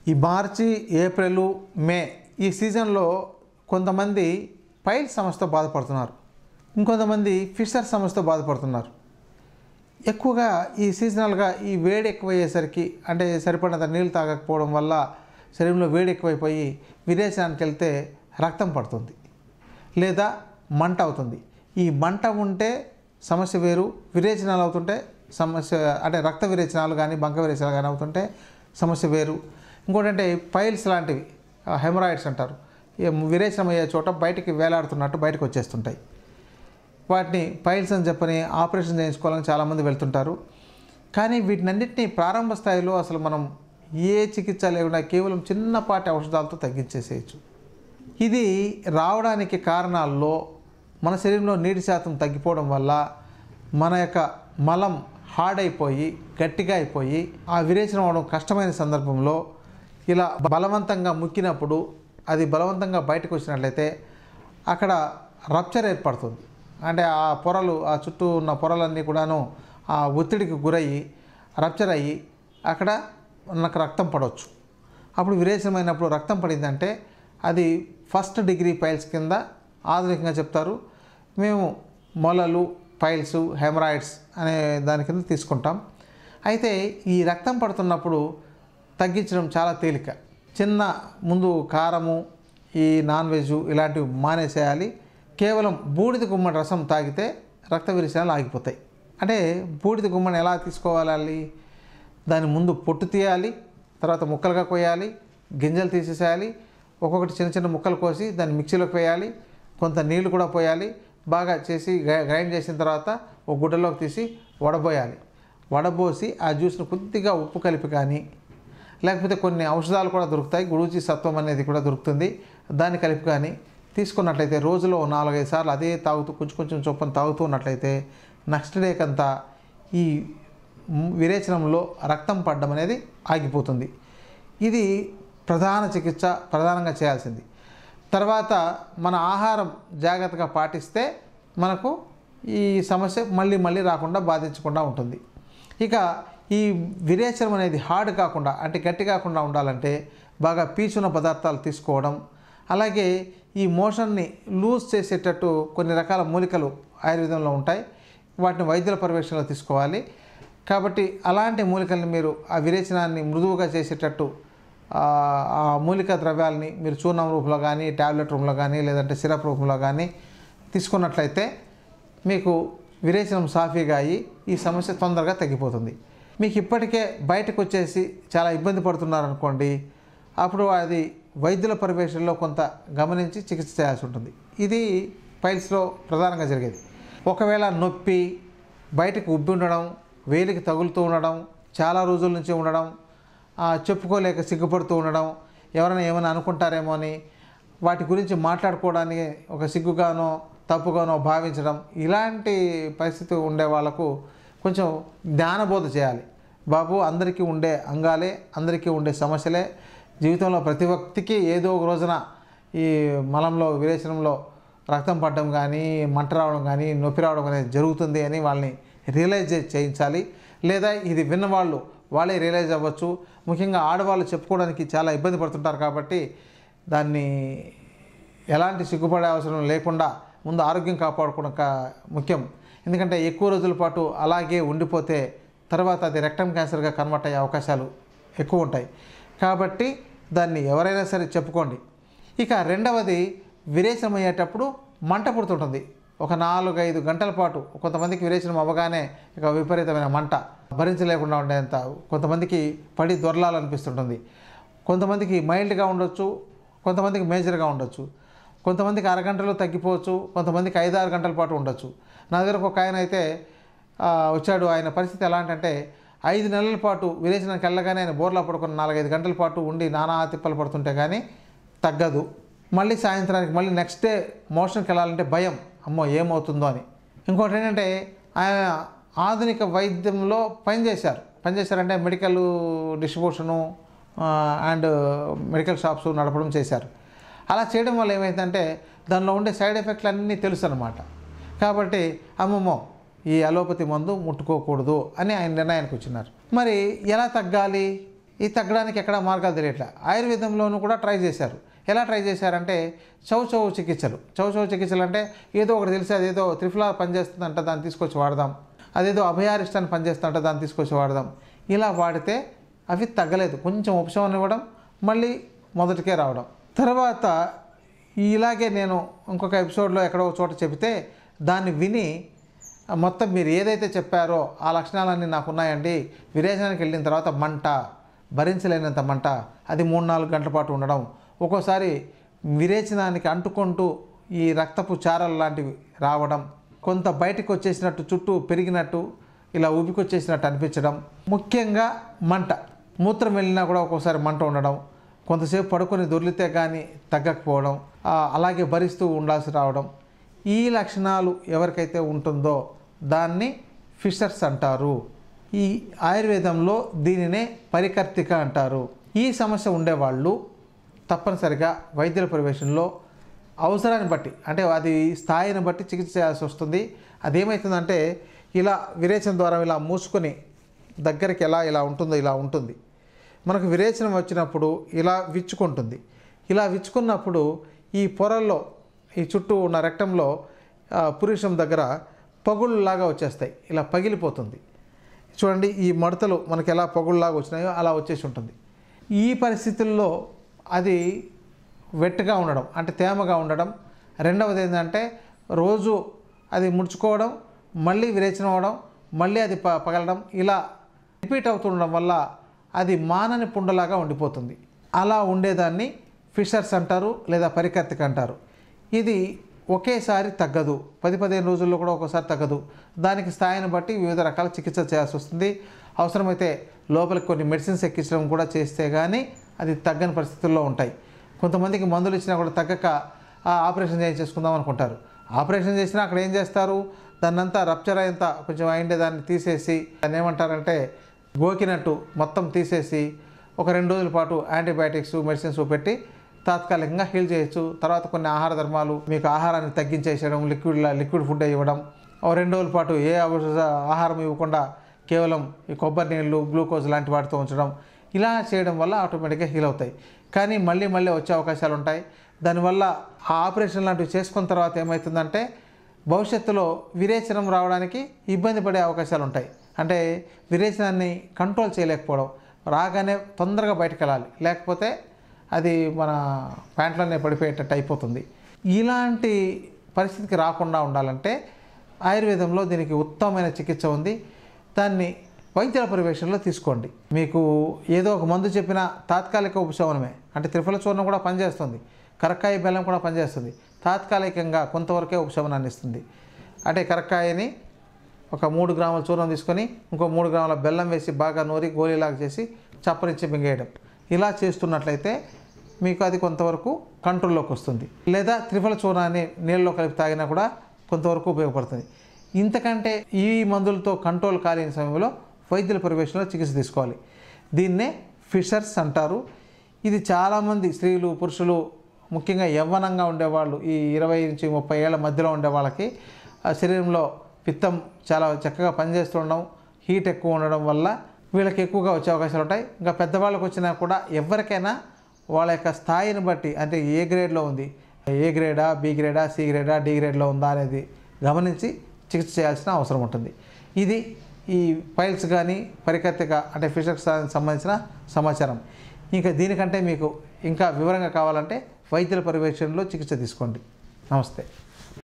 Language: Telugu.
ఈ మార్చి ఏప్రిల్ మే ఈ సీజన్లో కొంతమంది పైల్ సమస్యతో బాధపడుతున్నారు ఇంకొంతమంది ఫిషర్ సమస్యతో బాధపడుతున్నారు ఎక్కువగా ఈ సీజనల్గా ఈ వేడి ఎక్కువయ్యేసరికి అంటే సరిపడినంత నీళ్ళు తాగకపోవడం వల్ల శరీరంలో వేడి ఎక్కువైపోయి విరేచనానికి వెళ్తే రక్తం పడుతుంది లేదా మంట అవుతుంది ఈ మంట ఉంటే సమస్య వేరు విరేచనాలు అవుతుంటే సమస్య అంటే రక్త విరేచనాలు కానీ బంక విరేచనాలు కానీ అవుతుంటే సమస్య వేరు ఇంకోటి అంటే పైల్స్ లాంటివి హెమరాయిడ్స్ అంటారు ఈ విరేచనం అయ్యే చోట బయటికి వేలాడుతున్నట్టు బయటకు వచ్చేస్తుంటాయి వాటిని పైల్స్ అని చెప్పని ఆపరేషన్ చేయించుకోవాలని చాలామంది వెళ్తుంటారు కానీ వీటినన్నింటినీ ప్రారంభ స్థాయిలో అసలు మనం ఏ చికిత్స లేకుండా కేవలం చిన్నపాటి ఔషధాలతో తగ్గించేసేయచ్చు ఇది రావడానికి కారణాల్లో మన శరీరంలో నీటి శాతం తగ్గిపోవడం వల్ల మన యొక్క మలం హార్డ్ అయిపోయి గట్టిగా అయిపోయి ఆ విరేచనం అవడం కష్టమైన సందర్భంలో ఇలా బలవంతంగా ముక్కినప్పుడు అది బలవంతంగా బయటకు వచ్చినట్లయితే అక్కడ రప్చర్ ఏర్పడుతుంది అంటే ఆ పొరలు ఆ చుట్టూ ఉన్న పొరలన్నీ కూడాను ఆ ఒత్తిడికి గురయ్యి రప్చర్ అయ్యి అక్కడ మనకు రక్తం పడవచ్చు అప్పుడు విరేచనమైనప్పుడు రక్తం పడిందంటే అది ఫస్ట్ డిగ్రీ పైల్స్ కింద ఆధునికంగా చెప్తారు మేము మొలలు పైల్స్ హెమరాయిడ్స్ అనే దాని కింద తీసుకుంటాం అయితే ఈ రక్తం పడుతున్నప్పుడు తగ్గించడం చాలా తేలిక చిన్న ముందు కారము ఈ నాన్ వెజ్ ఇలాంటివి మానేసేయాలి కేవలం బూడిద గుమ్మడి రసం తాగితే రక్త విరేచనాలు ఆగిపోతాయి అంటే బూడిద గుమ్మని ఎలా తీసుకోవాలి దాని ముందు పొట్టు తీయాలి తర్వాత ముక్కలుగా కోయాలి గింజలు తీసేసేయాలి ఒక్కొక్కటి చిన్న చిన్న ముక్కలు కోసి దాన్ని మిక్సీలోకి వేయాలి కొంత నీళ్లు కూడా పోయాలి బాగా చేసి గ్రై- గ్రైండ్ చేసిన తర్వాత ఒక గుడ్డలోకి తీసి వడబోయాలి వడబోసి ఆ జ్యూస్ను కొద్దిగా ఉప్పు కలిపి కానీ లేకపోతే కొన్ని ఔషధాలు కూడా దొరుకుతాయి గుడూచి సత్వం అనేది కూడా దొరుకుతుంది దాన్ని కలిపి కానీ తీసుకున్నట్లయితే రోజులో నాలుగైదు సార్లు అదే తాగుతూ కొంచెం కొంచెం చొప్పున తాగుతూ ఉన్నట్లయితే నెక్స్ట్ డేకంతా ఈ మ్- విరేచనంలో రక్తం పడడం అనేది ఆగిపోతుంది ఇది ప్రధాన చికిత్స ప్రధానంగా చేయాల్సింది తర్వాత మన ఆహారం జాగ్రత్తగా పాటిస్తే మనకు ఈ సమస్య మళ్ళీ మళ్ళీ రాకుండా బాధించకుండా ఉంటుంది ఇక ఈ విరేచనం అనేది హార్డ్ కాకుండా అంటే గట్టి కాకుండా ఉండాలంటే బాగా పీచున్న పదార్థాలు తీసుకోవడం అలాగే ఈ మోషన్ని లూజ్ చేసేటట్టు కొన్ని రకాల మూలికలు ఆయుర్వేదంలో ఉంటాయి వాటిని వైద్యుల పర్యవేక్షణలో తీసుకోవాలి కాబట్టి అలాంటి మూలికల్ని మీరు ఆ విరేచనాన్ని మృదువుగా చేసేటట్టు ఆ ఆ మూలిక ద్రవ్యాలని మీరు చూర్ణం రూపంలో కానీ ట్యాబ్లెట్ రూపంలో కానీ లేదంటే సిరప్ రూపంలో కానీ తీసుకున్నట్లయితే మీకు విరేచనం సాఫీగా అయ్యి ఈ సమస్య తొందరగా తగ్గిపోతుంది మీకు ఇప్పటికే బయటకు వచ్చేసి చాలా ఇబ్బంది పడుతున్నారనుకోండి అప్పుడు అది వైద్యుల పర్యవేక్షణలో కొంత గమనించి చికిత్స చేయాల్సి ఉంటుంది ఇది పైల్స్లో ప్రధానంగా జరిగేది ఒకవేళ నొప్పి బయటకు ఉబ్బి ఉండడం వేలికి తగులుతూ ఉండడం చాలా రోజుల నుంచి ఉండడం ఆ, చెప్పుకోలేక సిగ్గుపడుతూ ఉండడం ఎవరైనా ఏమైనా అనుకుంటారేమో అని వాటి గురించి మాట్లాడుకోవడానికి ఒక సిగ్గుగానో తప్పుగానో భావించడం ఇలాంటి పరిస్థితి ఉండే వాళ్ళకు కొంచెం జ్ఞానబోధ చేయాలి బాబు అందరికీ ఉండే అంగాలే అందరికీ ఉండే సమస్యలే జీవితంలో ప్రతి వ్యక్తికి ఏదో ఒక రోజున ఈ మలంలో విరేచనంలో రక్తం పడడం కానీ మంట రావడం కానీ నొప్పి రావడం అనేది జరుగుతుంది అని వాళ్ళని రియలైజ్ చేయించాలి లేదా ఇది విన్నవాళ్ళు వాళ్ళే రియలైజ్ అవ్వచ్చు ముఖ్యంగా ఆడవాళ్ళు చెప్పుకోవడానికి చాలా ఇబ్బంది పడుతుంటారు కాబట్టి దాన్ని ఎలాంటి సిగ్గుపడే అవసరం లేకుండా ముందు ఆరోగ్యం కాపాడుకోవడం కా- ముఖ్యం ఎందుకంటే ఎక్కువ రోజుల పాటు అలాగే ఉండిపోతే తర్వాత అది రెక్టమ్ క్యాన్సర్గా కన్వర్ట్ అయ్యే అవకాశాలు ఎక్కువ ఉంటాయి కాబట్టి దాన్ని ఎవరైనా సరే చెప్పుకోండి ఇక రెండవది విరేచనం అయ్యేటప్పుడు మంట పుడుతుంటుంది ఒక నాలుగైదు గంటల పాటు కొంతమందికి విరేచనం అవ్వగానే ఇక విపరీతమైన మంట భరించలేకుండా ఉండేంత కొంతమందికి పడి దొరలాలనిపిస్తుంటుంది కొంతమందికి మైల్డ్గా ఉండొచ్చు కొంతమందికి మేజర్గా ఉండొచ్చు కొంతమందికి అరగంటలో తగ్గిపోవచ్చు కొంతమందికి ఐదు ఆరు గంటల పాటు ఉండొచ్చు నా దగ్గరకు ఒక ఆయన అయితే ఆ, వచ్చాడు ఆయన పరిస్థితి ఎలాంటంటే ఐదు నెలల పాటు విరేచనానికి వెళ్ళగానే ఆయన బోర్లా పడుకుని నాలుగైదు గంటల పాటు ఉండి నానా తిప్పలు పడుతుంటే కానీ తగ్గదు మళ్ళీ సాయంత్రానికి మళ్ళీ నెక్స్ట్ డే మోషన్కి వెళ్ళాలంటే భయం అమ్మో ఏమవుతుందో అని ఇంకోటి ఏంటంటే ఆయన ఆధునిక వైద్యంలో పనిచేశారు పనిచేశారంటే medical distribution and medical shops నడపడం చేశారు అలా చేయడం వల్ల ఏమైందంటే దానిలో ఉండే సైడ్ ఎఫెక్ట్లు అన్నీ తెలుసు అనమాట కాబట్టి అమ్మమ్మో ఈ అలోపతి మందు ముట్టుకోకూడదు అని ఆయన నిర్ణయానికి వచ్చినారు మరి ఎలా తగ్గాలి ఇది తగ్గడానికి ఎక్కడ మార్గాలు తెలియట్లే ఆయుర్వేదంలోనూ కూడా ట్రై చేశారు ఎలా ట్రై చేశారంటే చౌ చౌ చికిత్సలు చౌ చౌ చికిత్సలు అంటే ఏదో ఒకటి తెలిసి అదేదో త్రిఫలా పనిచేస్తుందంట దాన్ని తీసుకొచ్చి వాడదాం అదేదో అభయారిష్టాన్ని పనిచేస్తుందంట దాన్ని తీసుకొచ్చి వాడదాం ఇలా వాడితే అవి తగ్గలేదు కొంచెం ఉపశమనం ఇవ్వడం మళ్ళీ మొదటికే రావడం తర్వాత ఇలాగే నేను ఇంకొక ఎపిసోడ్లో ఎక్కడో ఒక చోట చెబితే దాన్ని విని మొత్తం మీరు ఏదైతే చెప్పారో ఆ లక్షణాలన్నీ నాకు ఉన్నాయండి విరేచనానికి వెళ్ళిన తర్వాత మంట భరించలేనంత మంట అది మూడు నాలుగు గంటల పాటు ఉండడం ఒక్కోసారి విరేచనానికి అంటుకుంటూ ఈ రక్తపు చారలు లాంటివి రావడం కొంత బయటకు వచ్చేసినట్టు చుట్టూ పెరిగినట్టు ఇలా ఉబికొచ్చేసినట్టు అనిపించడం ముఖ్యంగా మంట మూత్రం వెళ్ళినా కూడా ఒక్కోసారి మంట ఉండడం కొంతసేపు పడుకొని దొర్లితే కానీ తగ్గకపోవడం ఆ, అలాగే భరిస్తూ ఉండాల్సి రావడం ఈ లక్షణాలు ఎవరికైతే ఉంటుందో దాన్ని ఫిషర్స్ అంటారు ఈ ఆయుర్వేదంలో దీనినే పరికర్తిక అంటారు ఈ సమస్య ఉండేవాళ్ళు తప్పనిసరిగా వైద్యుల ప్రవేశంలో అవసరాన్ని బట్టి అంటే అది స్థాయిని బట్టి చికిత్స చేయాల్సి వస్తుంది అదేమవుతుందంటే ఇలా విరేచన ద్వారా ఇలా మూసుకొని దగ్గరికి ఎలా ఇలా ఉంటుందో ఇలా ఉంటుంది మనకు విరేచనం వచ్చినప్పుడు ఇలా విచ్చుకుంటుంది ఇలా విచ్చుకున్నప్పుడు ఈ పొరల్లో ఈ చుట్టూ ఉన్న రెక్టంలో ఆ, పురుషం దగ్గర పగుళ్ళలాగా వచ్చేస్తాయి ఇలా పగిలిపోతుంది చూడండి ఈ మడతలు మనకి ఎలా పగుళ్ళలాగా వచ్చినాయో అలా వచ్చేసి ఉంటుంది ఈ పరిస్థితుల్లో అది వెట్టుగా ఉండడం అంటే తేమగా ఉండడం రెండవది ఏంటంటే రోజు అది ముడుచుకోవడం మళ్ళీ విరేచనం అవడం మళ్ళీ అది ప పగలడం ఇలా రిపీట్ అవుతుండడం వల్ల అది మానని పుండలాగా ఉండిపోతుంది అలా ఉండేదాన్ని ఫిషర్స్ అంటారు లేదా పరికర్తిక అంటారు ఇది ఒకేసారి తగ్గదు పది పదిహేను రోజుల్లో కూడా ఒక్కోసారి తగ్గదు దానికి స్థాయిని బట్టి వివిధ రకాల చికిత్స చేయాల్సి వస్తుంది అవసరమైతే లోపలికి కొన్ని మెడిసిన్స్ ఎక్కించడం కూడా చేస్తే కానీ అది తగ్గని పరిస్థితుల్లో ఉంటాయి కొంతమందికి మందులు ఇచ్చినా కూడా తగ్గక ఆ ఆపరేషన్ చేయించేసుకుందాం అనుకుంటారు ఆపరేషన్ చేసినా అక్కడ ఏం చేస్తారు దాన్నంతా రప్చర్ అయ్యేంత కొంచెం అయిండే దాన్ని తీసేసి దాన్ని ఏమంటారంటే గోకినట్టు మొత్తం తీసేసి ఒక రెండు రోజుల పాటు యాంటీబయాటిక్స్ మెడిసిన్స్ పెట్టి తాత్కాలికంగా హీల్ చేయొచ్చు తర్వాత కొన్ని ఆహార ధర్మాలు మీకు ఆహారాన్ని తగ్గించేసేయడం లిక్విడ్ లిక్విడ్ ఫుడ్ ఇవ్వడం ఓ రెండు రోజుల పాటు ఏ ఔషధ ఆహారం ఇవ్వకుండా కేవలం ఈ కొబ్బరి నీళ్ళు గ్లూకోజ్ లాంటి వాటితో ఉంచడం ఇలా చేయడం వల్ల ఆటోమేటిక్గా హీల్ అవుతాయి కానీ మళ్ళీ మళ్ళీ వచ్చే అవకాశాలు ఉంటాయి దానివల్ల ఆ ఆపరేషన్ లాంటివి చేసుకున్న తర్వాత ఏమవుతుందంటే భవిష్యత్తులో విరేచనం రావడానికి ఇబ్బంది పడే అవకాశాలు ఉంటాయి అంటే విరేచనాన్ని కంట్రోల్ చేయలేకపోవడం రాగానే తొందరగా బయటకు వెళ్ళాలి లేకపోతే అది మన ప్యాంట్లోనే పడిపోయేటట్టు అయిపోతుంది ఇలాంటి పరిస్థితికి రాకుండా ఉండాలంటే ఆయుర్వేదంలో దీనికి ఉత్తమమైన చికిత్స ఉంది దాన్ని వైద్యుల పర్యవేక్షణలో తీసుకోండి మీకు ఏదో ఒక మందు చెప్పిన తాత్కాలిక ఉపశమనమే అంటే త్రిఫల చూర్ణం కూడా పనిచేస్తుంది కరక్కాయ బెల్లం కూడా పనిచేస్తుంది తాత్కాలికంగా కొంతవరకే ఉపశమనాన్ని ఇస్తుంది అంటే కరక్కాయని ఒక మూడు గ్రాముల చూర్ణం తీసుకొని ఇంకో మూడు గ్రాముల బెల్లం వేసి బాగా నూరి గోళీలాగా చేసి చప్పరించి మింగేయడం ఇలా చేస్తున్నట్లయితే మీకు అది కొంతవరకు కంట్రోల్లోకి వస్తుంది లేదా త్రిఫల చూర్ణాన్ని నీళ్ళలో కలిపి తాగినా కూడా కొంతవరకు ఉపయోగపడుతుంది ఇంతకంటే ఈ మందులతో కంట్రోల్ కాలేని సమయంలో వైద్యుల పర్యవేక్షణలో చికిత్స తీసుకోవాలి దీన్నే ఫిషర్స్ అంటారు ఇది చాలామంది స్త్రీలు పురుషులు ముఖ్యంగా యవ్వనంగా ఉండేవాళ్ళు ఈ ఇరవై నుంచి ముప్పై ఏళ్ళ మధ్యలో ఉండే వాళ్ళకి ఆ శరీరంలో పిత్తం చాలా చక్కగా పనిచేస్తుండడం హీట్ ఎక్కువ ఉండడం వల్ల వీళ్ళకి ఎక్కువగా వచ్చే అవకాశాలు ఉంటాయి ఇంకా పెద్దవాళ్ళకి వచ్చినా కూడా ఎవరికైనా వాళ్ళ యొక్క స్థాయిని బట్టి అంటే ఏ గ్రేడ్లో ఉంది ఏ గ్రేడా బి గ్రేడా సి గ్రేడా డి గ్రేడ్లో ఉందా అనేది గమనించి చికిత్స చేయాల్సిన అవసరం ఉంటుంది ఇది ఈ ఫైల్స్ కానీ పరికర్తిక అంటే ఫిషర్స్ సంబంధించిన సమాచారం ఇంకా దీనికంటే మీకు ఇంకా వివరంగా కావాలంటే వైద్యుల పర్యవేక్షణలో చికిత్స తీసుకోండి నమస్తే